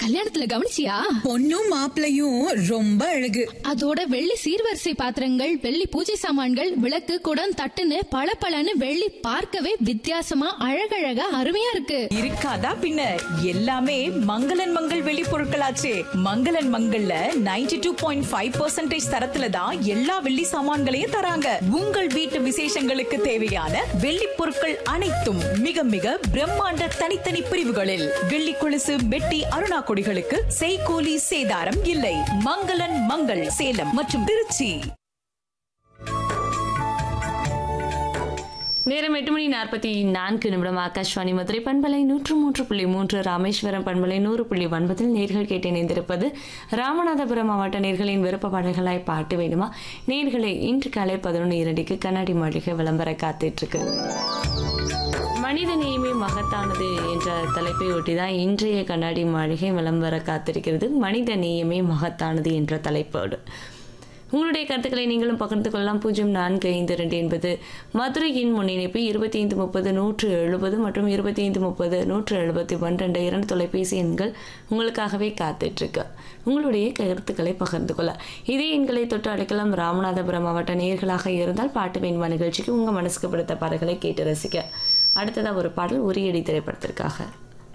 கல்யாணத்துல கவனிச்சியா பொண்ணும் மாப்பிளையும் ரொம்ப அழகு அதோட வெள்ளி சீர்வரிசை பாத்திரங்கள் வெள்ளி பூஜை சாமான்கள் விளக்கு குடம் தட்டுன்னு பளபளன்னு வெள்ளி பார்க்கவே வித்தியாசமா அழகழகா அருமையா இருக்கு இருக்காதா பின்ன எல்லாமே மங்களன் மங்கள் வெளி பொருட்களாச்சே மங்களன் மங்கள்ல 92.5% டூ பாயிண்ட் ஃபைவ் பர்சன்டேஜ் தரத்துல தான் எல்லா வெள்ளி சாமான்களையும் தராங்க உங்கள் வீட்டு விசேஷங்களுக்கு தேவையான வெள்ளி பொருட்கள் அனைத்தும் மிக மிக பிரம்மாண்ட தனித்தனி பிரிவுகளில் வெள்ளி கொலுசு மெட்டி அருணா கொடிகளுக்கு செய்கூலி சேதாரம் இல்லை மங்களன் மங்கள் சேலம் மற்றும் திருச்சி நேரம் எட்டு மணி நாற்பத்தி நான்கு நிமிடம் ஆகாஷ்வாணி மதுரை பண்பலை நூற்று மூன்று புள்ளி மூன்று ராமேஸ்வரம் பண்பலை நூறு புள்ளி ஒன்பதில் நேர்கள் கேட்டு இணைந்திருப்பது ராமநாதபுரம் மாவட்ட நேர்களின் விருப்ப பாடல்களாய் பாட்டு வேணுமா நேர்களை இன்று காலை பதினொன்று இரண்டுக்கு கண்ணாடி மாளிகை விளம்பர காத்துட்டு இருக்கு மனித நேயமே மகத்தானது என்ற தலைப்பை ஒட்டி தான் இன்றைய கண்ணாடி மாளிகை விளம்பர காத்திருக்கிறது மனித நேயமே மகத்தானது என்ற தலைப்போடு உங்களுடைய கருத்துக்களை நீங்களும் பகிர்ந்து கொள்ளலாம் பூஜ்ஜியம் நான்கு ஐந்து ரெண்டு என்பது மதுரையின் முன்னிணைப்பு இருபத்தி ஐந்து முப்பது நூற்று எழுபது மற்றும் இருபத்தி ஐந்து முப்பது நூற்று எழுபத்தி பன்னிரெண்டு இரண்டு தொலைபேசி எண்கள் உங்களுக்காகவே காத்துட்ருக்கு உங்களுடைய கருத்துக்களை பகிர்ந்து கொள்ள இதே எண்களை தொட்டு அழைக்கலாம் ராமநாதபுரம் மாவட்ட நேர்களாக இருந்தால் பாட்டு வேண்மா நிகழ்ச்சிக்கு உங்கள் மனசுக்கு பிடித்த பாடல்களை கேட்டு ரசிக்க அடுத்ததாக ஒரு பாடல் உரியடி திரைப்படத்திற்காக